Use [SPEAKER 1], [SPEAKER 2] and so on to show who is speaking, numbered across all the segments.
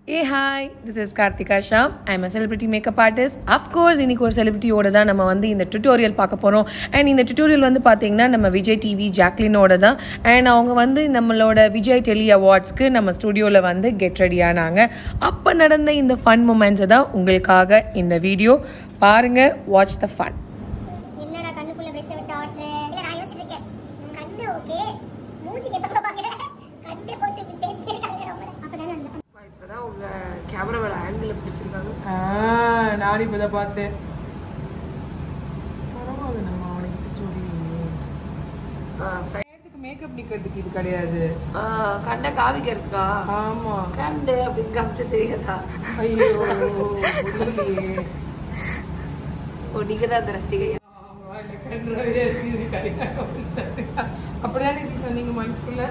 [SPEAKER 1] A hi this is Karthika Shah I'm a celebrity makeup artist of course இன்னைக்கு ஒரு செலிபிரிட்டியோட தான் நம்ம வந்து இந்த டுட்டோரியல் பார்க்க போகிறோம் அண்ட் இந்த டுட்டோரியல் வந்து பார்த்தீங்கன்னா நம்ம விஜய் டிவி ஜாக்லினோட தான் அண்ட் அவங்க வந்து நம்மளோட விஜய் டெலி அவார்ட்ஸ்க்கு நம்ம ஸ்டுடியோவில் வந்து கெட் ரெடி ஆனாங்க அப்போ நடந்த இந்த ஃபன் மூமெண்ட்ஸை தான் உங்களுக்காக இந்த வீடியோ பாருங்கள் வாட்ச் த ஃபன்
[SPEAKER 2] என்னடா கண்ணுக்குள்ள பிரஷ் விட்டு ஆட்ற இல்ல நான் யோசிச்சுட்டு இருக்கேன் உன் கண்ணு ஓகே மூஞ்சிக்கு எப்ப பாக்குற கண்ணை போட்டு இப்படி தேய்ச்சி இருக்காங்க ரொம்ப அப்பதானே அந்த
[SPEAKER 3] இப்பதான் உங்க கேமராவோட ஆங்கிள் பிடிச்சிருக்காங்க
[SPEAKER 1] நான் இப்போ தான் பார்த்தேன் பரவாயில்ல நம்ம அவனுக்கு சொல்லி நேரத்துக்கு மேக்கப் நிற்கிறதுக்கு இது கிடையாது
[SPEAKER 3] கண்ணை காமிக்கிறதுக்கா
[SPEAKER 1] ஆமாம்
[SPEAKER 3] கண்டு அப்படின்னு காமிச்சா தெரியாதா
[SPEAKER 1] ஐயோ புரியலையே
[SPEAKER 3] ஓ நீங்க தான் அந்த ரசிகை
[SPEAKER 1] ஆமா, இல்ல, கன்றாவியா இருக்கு, இது கரெக்டா கமெண்ட் சொல்லுங்க. அப்படிதானே ஜி சொன்னீங்க மனசுக்குள்ள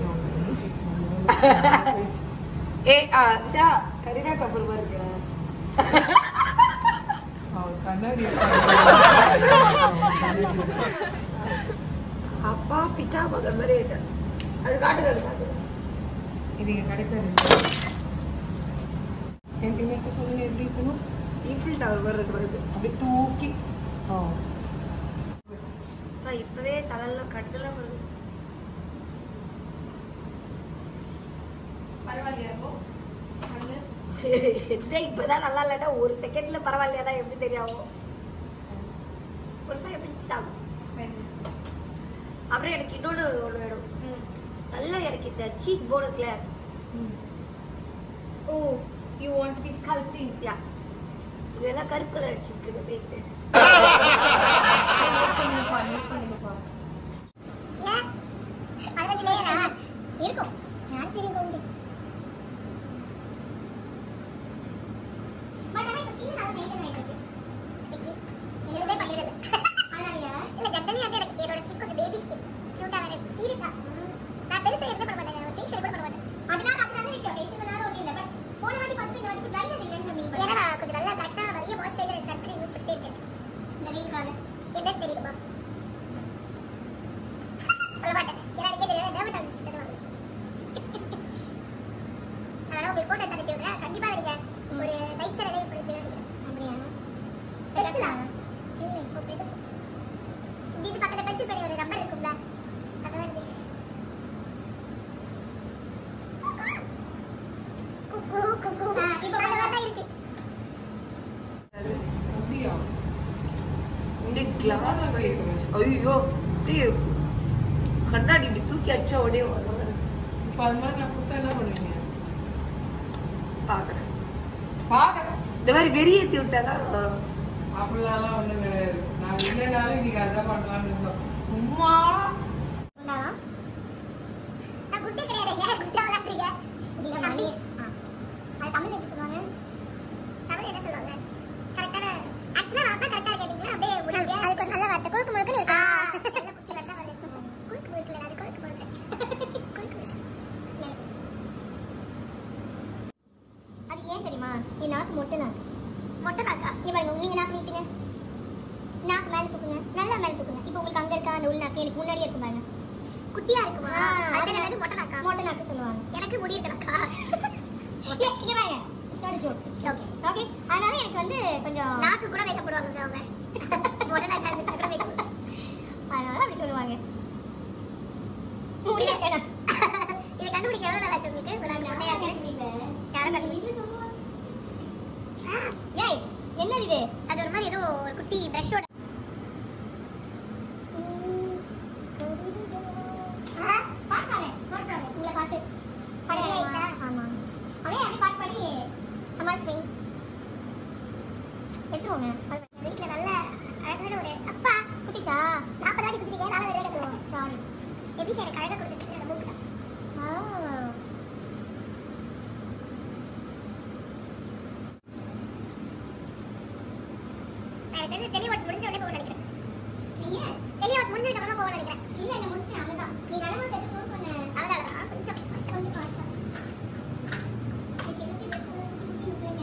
[SPEAKER 3] ஏ ஆ ஷா கரீனா கபூர் மாதிரி இருக்கு
[SPEAKER 1] அவன் கண்ணாடி
[SPEAKER 3] அப்பா பிச்சா மகன் மாதிரி ஆயிட்டேன். அது காட்டுங்க அது காட்டுங்க
[SPEAKER 1] இது இங்க கிடைக்காது என் பின்னாடி சொல்லுங்க எப்படி இருக்கணும்
[SPEAKER 3] ஈஃபில் டவர் மாதிரி இருக்கிறது
[SPEAKER 1] அப்படி தூக்கி ஆ
[SPEAKER 3] அப்பா, இப்பவே தலையெல்லாம் கட்டெல்லாம் வருது என்ன இப்பதான் நல்லா இல்லடா ஒரு செகண்ட்ல பரவாயில்லையாடா எப்படி தெரியும் ஒரு ஃபைவ் மினிட்ஸ் ஆகும் அப்புறம் எனக்கு இன்னொன்று ஒன்று வேணும் நல்லா எனக்கு இந்த சீக் போர்டு இருக்குல்ல
[SPEAKER 4] Oh, you want to be sculpting?
[SPEAKER 3] Yeah இதெல்லாம் கருப்பு கலர் அடிச்சுட்டு இருக்க போயிட்டு
[SPEAKER 2] ஏன் பதினஞ்சு லேயரா இருக்கும் யாருக்கு தெரியும் கவுண்டு பட் ஆனா இப்ப ஸ்கின் நல்லா மெயின்டைன் ஆயிட்டு இருக்கு எதுவுமே பண்ணிடல அதனாலயா இல்ல ஜென்ரலி வந்து எனக்கு என்னோட ஸ்கின் கொஞ்சம் பேபி ஸ்கின் கியூட்டா வேற சீரியஸா நான் பெருசா எதுவுமே பண்ண மாட்டேன் ஃபேஷியல் கூட பண்ண மாட்டேன் அதனால அது நல்ல விஷயம் ஃபேஷியல் பண்ணாலும் ஒன்றும் இல்லை பட் போன வாட்டி பார்த்துட்டு இந்த வாட்டி ட்ரைனஸ் இல்லைன்னு சொன்னீங்க ஏன்னா நான் கொஞ்சம் நல்லா கரெக்டா நிறைய மாய்ஸ்சரைசர் அண்ட் சன்ஸ்கிரீன் யூஸ் பண்ணிட்டே இருக்கேன் இந்த வெயிலுக்காக என்னன்னு தெரியுமா சொல்ல மாட்டேன் ஏன்னா எனக்கே தெரியாது டெர்மட்டாலஜிஸ்ட் கிட்ட வாங்க அதனால உங்களுக்கு போட்டோ தரப்பி விடுறேன் கண்டிப்பா நீங்க ஒரு லைக் சார் யூஸ் பண்ணிருப்பீங்க அப்படியா பென்சிலா இல்ல இப்போ பென்சில் இது பக்கத்துல பென்சில் பண்ணி ஒரு நம்பர் இருக்கும்ல அதான் இருந்துச்சு குக்கு குக்கு இப்போ அந்த மாதிரி தான் இருக்கு
[SPEAKER 1] அப்படியா
[SPEAKER 3] இந்த கிளாஸ் ஐயோ அப்படியே கண்ணாடி இப்படி தூக்கி அடிச்சா உடனே
[SPEAKER 1] இப்போ அது மாதிரி நான் கொடுத்தா என்ன பண்ணுவீங்க
[SPEAKER 3] பாக்குறேன்
[SPEAKER 1] பார்க்க
[SPEAKER 3] இந்த மாதிரி வெறியேத்தி விட்டாதான்
[SPEAKER 1] அப்படிலாம் ஒன்றும் கிடையாது நான் இல்லைனாலும் இன்னைக்கு அதான் பண்ணலாம்னு இருந்தோம் சும்மா
[SPEAKER 2] உண்டாவா நான் குட்டே கிடையாது ஏன் குட்டா விளையாடுறீங்க நீங்க தம்பி அது தமிழ்ல எப்படி சொல்லுவாங்க தமிழ் என்ன சொல்லுவாங்க கரெக்டான ஆக்சுவலா நான் தான் கரெக்டா கேட்டீங்களா அப்படியே உடனே அதுக்கு ஒரு நல்ல வார்த்தை குறுக்கு முறுக்குன்னு இருக்கா நல்ல குட்டி வந்தா வருது குறுக்கு முறுக்குல அது குறுக்கு முறுக்கு குறுக்கு முறுக்கு. அது ஏன் தெரியுமா என் நாக்கு மொட்டை நாக்கு மொட்டை நாக்கா இங்க பாருங்க நீங்க நாக்கு நீட்டுங்க நாக்கு மேல தூக்குங்க நல்லா மேல தூக்குங்க இப்போ உங்களுக்கு அங்க இருக்கா அந்த உள் நாக்கு எனக்கு முன்னாடியே இருக்கும் பாருங்க குட்டியா இருக்குமா அது வந்து மொட்டை நாக்கா மொட்டை நாக்கு சொல்லுவாங்க எனக்கு முடி இருக்க நாக்கா இல்ல இங்க பாருங்க ஸ்டாரி ஜோக் ஓகே ஓகே அதனால எனக்கு வந்து கொஞ்சம் நாக்கு கூட மேக்கப் போடுவாங்க அவங்க மொட்டை நாக்கா இருந்தா கூட மேக்கப் அதனால அப்படி சொல்லுவாங்க முடியல இதை கண்டுபிடிக்க எவ்வளவு நாள் ஆச்சு உங்களுக்கு ஒரு நாள் மொட்டையாக யாரும் கண்டுபிடிச்சு ஏய் என்னது இது அது ஒரு மாதிரி ஏதோ ஒரு குட்டி பிரஷோட உங்களை பாட்டு படையாயிடுச்சா ஆமா அப்படியே அப்படியே பாட்டு பாடி சமாளிச்சுப்பீங்க எடுத்துக்கோங்க வீட்டுல நல்ல அழகான ஒரு அப்பா குத்திச்சா நாற்பது அடி குத்திட்டீங்க நானும் வெளியே சொல்லுவோம் சாரி என் வீட்டுல எனக்கு அழகா கொடுத்துருக்கு என்னோட மூக்கு நான் எனக்கு தெரிய வாட்ஸ் முடிஞ்ச உடனே போக நினைக்கிறேன் நீங்க தெரிய வாட்ஸ் முடிஞ்சதுக்கு அப்புறம் போக நினைக்கிறேன் இல்ல இல்ல முடிச்சிட்டேன் அவ்வளவுதான் நீ தலைமை சேர்த்து க்ளோஸ் பண்ண அதனால தான் கொஞ்சம் கஷ்டம் கொஞ்சம் கஷ்டம் எனக்கு என்ன பிரச்சனை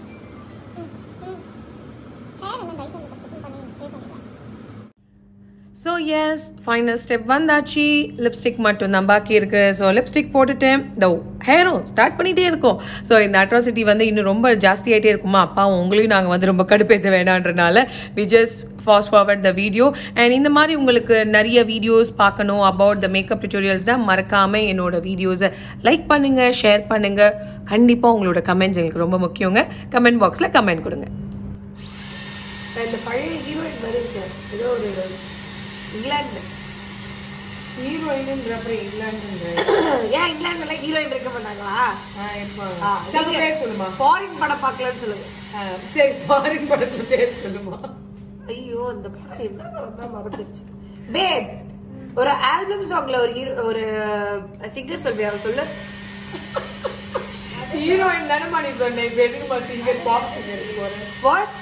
[SPEAKER 2] ஹேர் என்ன டைசன் பண்ணி ஸ்ப்ரே பண்ணிடலாம்
[SPEAKER 1] ஸோ எஸ் ஃபைனல் ஸ்டெப் வந்தாச்சு லிப்ஸ்டிக் மட்டும் தான் பாக்கி இருக்கு ஸோ லிப்ஸ்டிக் போட்டுட்டேன் இந்த ஹேரும் ஸ்டார்ட் பண்ணிகிட்டே இருக்கோம் ஸோ இந்த அட்ராசிட்டி வந்து இன்னும் ரொம்ப ஜாஸ்தியாகிட்டே இருக்குமா அப்பா உங்களையும் நாங்கள் வந்து ரொம்ப கடுப்பேற்ற வேணான்றனால we just fast forward the video and இந்த மாதிரி உங்களுக்கு நிறைய வீடியோஸ் பார்க்கணும் அபவுட் த மேக்கப் டியூட்டோரியல்ஸ்னால் மறக்காமல் என்னோட வீடியோஸை லைக் பண்ணுங்கள் ஷேர் பண்ணுங்கள் கண்டிப்பாக உங்களோட கமெண்ட்ஸ் எங்களுக்கு ரொம்ப முக்கியங்க கமெண்ட் பாக்ஸில் கமெண்ட் கொடுங்க
[SPEAKER 3] நான் இந்த பழைய ஹீரோயின் மாதிரி இருக்கேன் ஏதோ ஒரு இங்கிலாந்து
[SPEAKER 1] ஹீரோயின்ன்றப்ப இங்கிலாந்து
[SPEAKER 3] ஏன் இங்கிலாந்துல ஹீரோயின் இருக்க மாட்டாங்களா
[SPEAKER 1] சொல்லுமா
[SPEAKER 3] ஃபாரின் படம் பார்க்கலன்னு சொல்லுங்க
[SPEAKER 1] சரி ஃபாரின் படத்துல பேர் சொல்லுமா
[SPEAKER 3] ஐயோ அந்த படம் என்ன படம் தான் மறந்துருச்சு பேப் ஒரு ஆல்பம் சாங்ல ஒரு ஹீரோ ஒரு சிங்கர் சொல்வியா சொல்லு
[SPEAKER 1] ஹீரோயின் தானே நீ சொன்ன இப்ப எதுக்குமா சிங்கர் பாப் சிங்கர் போறேன்
[SPEAKER 3] வாட்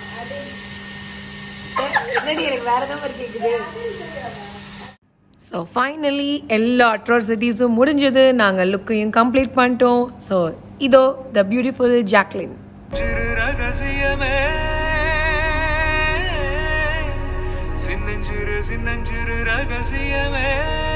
[SPEAKER 3] என்னடி எனக்கு வேற ஏதாவது மாதிரி கேக்குது
[SPEAKER 1] ஸோ ஃபைனலி எல்லா அட்ராசிட்டிஸும் முடிஞ்சது நாங்கள் லுக்கையும் கம்ப்ளீட் பண்ணிட்டோம் ஸோ இதோ த பியூட்டிஃபுல் ஜாக்லின்
[SPEAKER 5] சிறு ரகசியமே சின்னஞ்சிறு சின்னஞ்சிறு ரகசியமே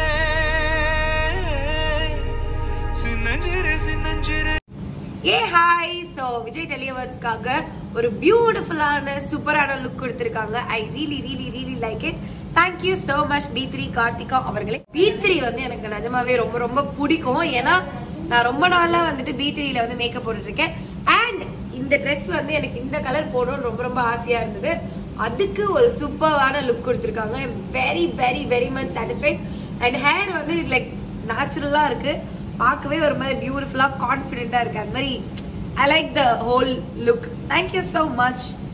[SPEAKER 5] சின்னஞ்சிறு சின்னஞ்சிறு
[SPEAKER 3] ஏ ஹாய் ஸோ விஜய் டெலிவர்ஸ்க்காக ஒரு பியூட்டிஃபுல்லான சூப்பரான லுக் கொடுத்துருக்காங்க I really really really like it thank you so much B three Karthika அவர்களே பி த்ரீ வந்து எனக்கு நிஜமாவே ரொம்ப ரொம்ப பிடிக்கும் ஏன்னா நான் ரொம்ப நாளா வந்துட்டு பி த்ரீல வந்து மேக்கப் போட்டுட்டு இருக்கேன் அண்ட் இந்த ட்ரெஸ் வந்து எனக்கு இந்த கலர் போடணும்னு ரொம்ப ரொம்ப ஆசையா இருந்தது அதுக்கு ஒரு சூப்பரான லுக் கொடுத்துருக்காங்க very very very much satisfied and hair வந்து இது லைக் நேச்சுரலா இருக்கு பார்க்கவே ஒரு மாதிரி பியூட்டிஃபுல்லா கான்ஃபிடென்ட்டா இருக்கு அது மாதிரி I like the whole look thank you so much